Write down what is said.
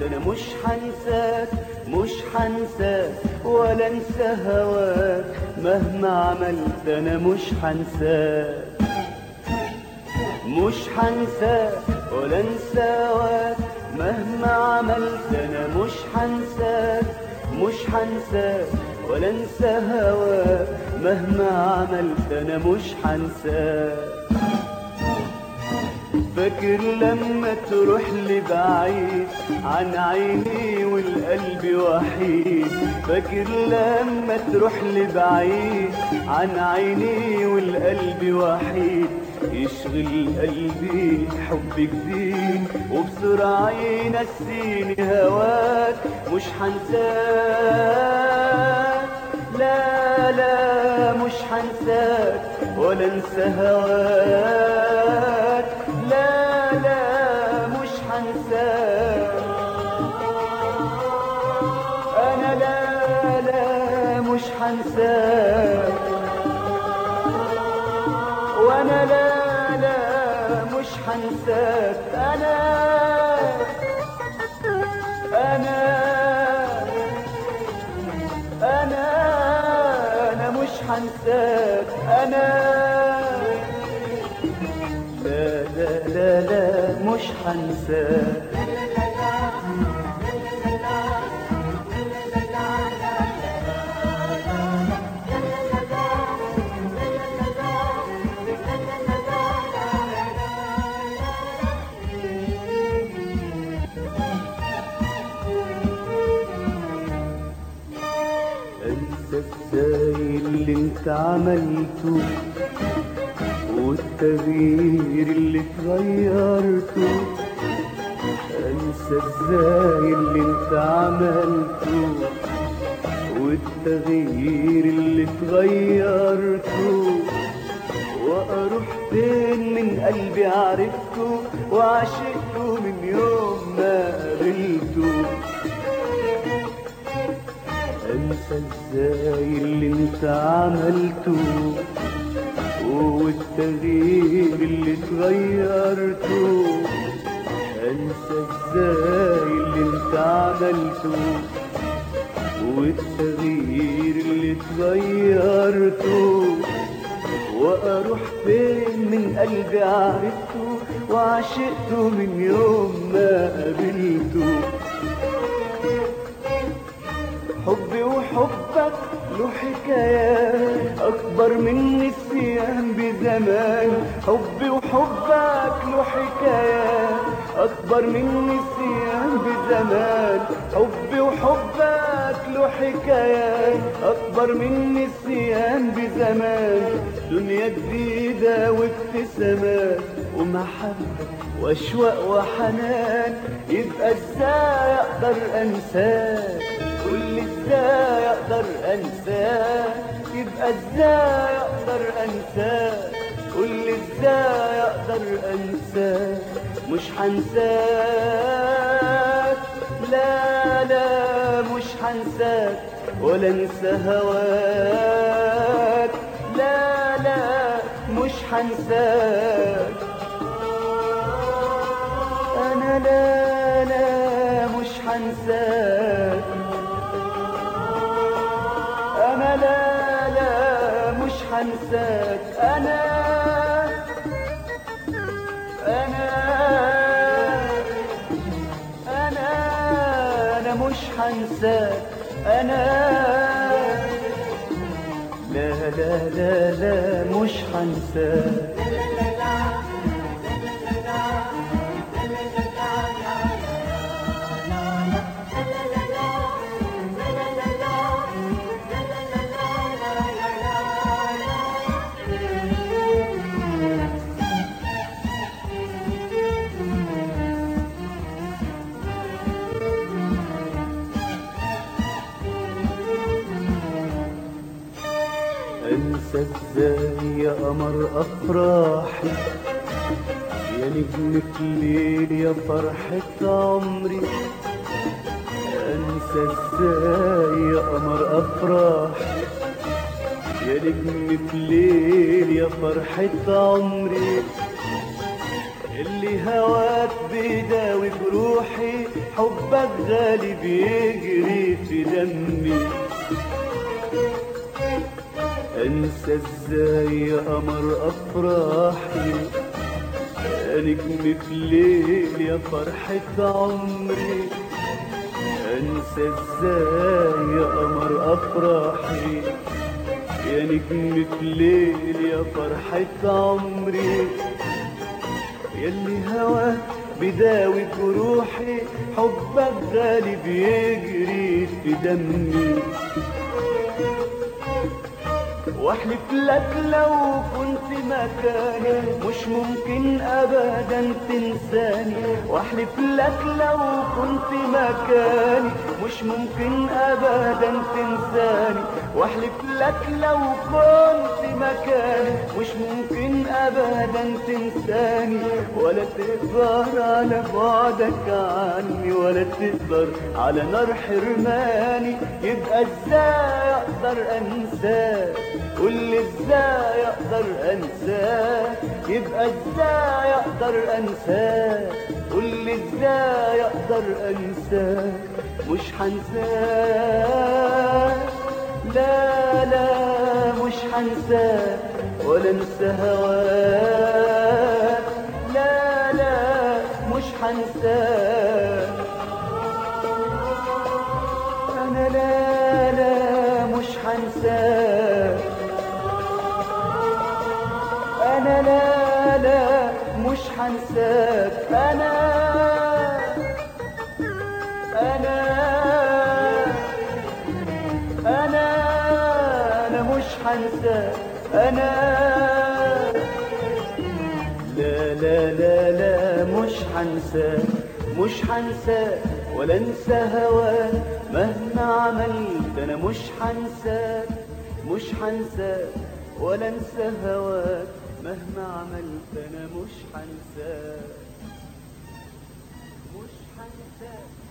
ده انا مش حنساك مش حنساك ولا انسى هواك مهما عملت انا مش حنساك مش حنساك ولا انسى هواك مهما عملت انا مش حنساك مش حنساك ولا انسى هواك مهما عملت انا مش حنساك فاكر لما تروح لي بعيد عن عيني والقلب وحيد فاكر لما تروح لي بعيد عن عيني والقلب وحيد يشغل قلبي حب جديد وبسرعة ينسيني هواك مش حنساك لا لا مش حنساك ولا انسى هواك لا لا مش حنساك انا لا لا مش حنساك وانا لا لا مش حنساك انا انا انا انا مش حنساك انا لا لا لا لا مش حنساك انسى ازاي اللي انت عملته والتغيير اللي اتغيرته انسى ازاي اللي انت عملته والتغيير اللي اتغيرته واروح فين من قلبي عرفته وعشقته من يوم ما قابلته انسى ازاي اللي انت عملته والتغيير اللي اتغيرته انسى ازاي اللي انت عملته والتغيير اللي اتغيرته واروح فين من قلبي عرفته وعشقته من يوم ما قابلته حبي وحبك له حكايات أكبر من نسيان بزمان حبي وحبك له حكايات أكبر من نسيان بزمان حبي وحبك له حكايات أكبر من نسيان بزمان دنيا جديدة وابتسامات ومحبة وأشواق وحنان يبقى ازاي أقدر أنساك قول لي ازاي اقدر انساك يبقى ازاي اقدر انساك قول لي ازاي اقدر انساك مش حنساك لا لا مش حنساك ولا انسى هواك لا لا مش حنساك انا لا لا مش حنساك انا لا لا مش حنساك انا انا انا انا مش حنساك انا لا لا لا لا مش حنساك انسى ازاي يا قمر افراحي يا نجم في الليل يا فرحة عمري انسى ازاي يا قمر افراحي يا نجم في الليل يا فرحة عمري اللي هواك بيداوي بروحي حبك غالي بيجري في دمي انسى ازاي يا قمر افراحي يا نجم في ليل يا فرحة عمري انسى ازاي يا قمر افراحي يا نجم في ليل يا فرحة عمري يلي هواك بداوي جروحي حبك غالي بيجري في دمي واحلف لك لو كنت مكاني مش ممكن ابدا تنساني واحلف لك لو كنت مكاني مش ممكن ابدا تنساني واحلف لك لو كنت مكاني مش ممكن ابدا تنساني ولا تقدر على بعدك عني ولا تقدر على نار حرماني يبقى ازاي اقدر انساك قول لي ازاي اقدر انساك يبقى ازاي اقدر انساك قول لي ازاي اقدر انساك مش هنساك لا لا مش هنساك ولا انسى هواك لا لا مش هنساك انا لا لا مش هنساك انا لا لا مش هنساك انا انا انا انا مش هنساك انا لا لا لا لا مش هنساك مش هنساك ولا انسى هواك مهما عملت انا مش هنساك مش هنساك ولا انسى هواك مهما عملت انا مش هنساك مش هنساك